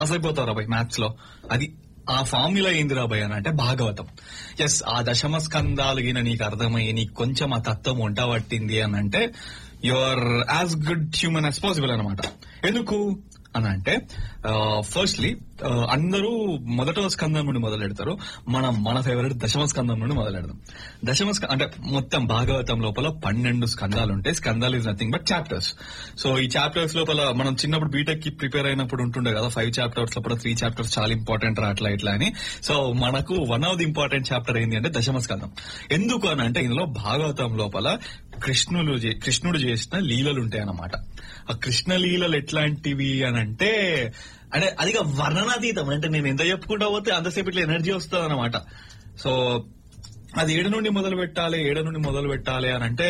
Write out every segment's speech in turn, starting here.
pass అయిపోతావు రాబాయ్ maths లో అది ఆ ఫార్ములా ఏంది రాబాయ్ అని అంటే భాగవతం ఎస్ ఆ దశమ స్కందాలు గిన నీకు అర్థమయ్యి నీకు కొంచెం ఆ తత్వం వంట పట్టింది అని అంటే you are as good human as possible అనమాట ఎందుకు అని అంటే ఫస్ట్లీ అందరూ మొదటవ స్కందం నుండి మొదలు పెడతారు మనం మన ఫేవరెట్ దశమ స్కందం నుండి మొదలు పెడదాం దశమ స్క- అంటే మొత్తం భాగవతం లోపల పన్నెండు స్కందాలు ఉంటాయి స్కందాలు is nothing but chapters so ఈ చాప్టర్స్ లోపల మనం చిన్నప్పుడు బీటెక్ కి ప్రిపేర్ అయినప్పుడు ఉంటుండే కదా ఫైవ్ చాప్టర్స్ లోపల త్రీ చాప్టర్స్ చాలా ఇంపార్టెంట్ రా అట్లా ఇట్లా అని సో మనకు one of the important chapter ఏంటి అంటే దశమ స్కందం ఎందుకు అని అంటే ఇందులో భాగవతం లోపల కృష్ణులు చే- కృష్ణుడు చేసిన లీలలు ఉంటాయి అన్నమాట ఆ కృష్ణ లీలలు ఎట్లాంటివి అని అంటే అంటే అది ఇక వర్ణనాతీతం అంటే నేను ఎంత చెప్పుకుంటా పోతే అంతసేపు ఇట్లా ఎనర్జీ వస్తుంది అనమాట సో అది ఏడు నుండి మొదలు పెట్టాలి ఏడు నుండి మొదలు పెట్టాలి అని అంటే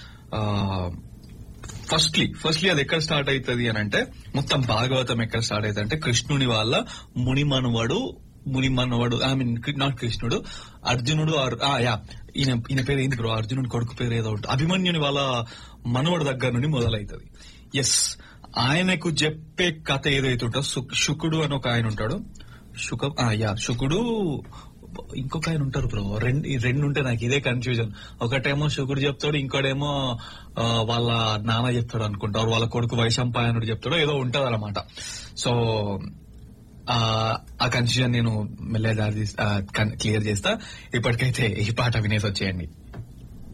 ఫస్ట్లీ ఫస్ట్లీ అది ఎక్కడ స్టార్ట్ అవుతుంది అని అంటే మొత్తం భాగవతం ఎక్కడ స్టార్ట్ అవుతుంది అంటే కృష్ణుని వాళ్ళ ముని మనవడు ముని మనవడు ఐ మీన్ నాట్ కృష్ణుడు అర్జునుడు ఆర్- ఆ, యా ఈయన ఈయన పేరు ఏంది బ్రో అర్జునుడి కొడుకు పేరు ఏదో ఉంటుంది అభిమన్యుని వాళ్ళ మనవడు దగ్గర నుండి మొదలవుతుంది ఎస్ ఆయనకు చెప్పే కథ ఏదైతే ఉంటుందో సు- శుకుడు అని ఒక ఆయన ఉంటాడు శుక ఆ, యా శుకుడు ఇంకొక ఆయన ఉంటారు బ్రో రెండు ఈ రెండు ఉంటే నాకు ఇదే కన్ఫ్యూజన్ ఒకటేమో శుకుడు చెప్తాడు ఇంకోటేమో ఆ, వాళ్ళ నాన్న చెప్తాడు అనుకుంటారు వాళ్ళ కొడుకు వైశంపాయనుడు చెప్తాడు ఏదో ఉంటది అనమాట సో ఆ ఆ కన్ఫ్యూజన్ నేను మెల్లగా దారి క్లియర్ చేస్తా ఇప్పటికైతే ఈ పాట వినేసి వచ్చేయండి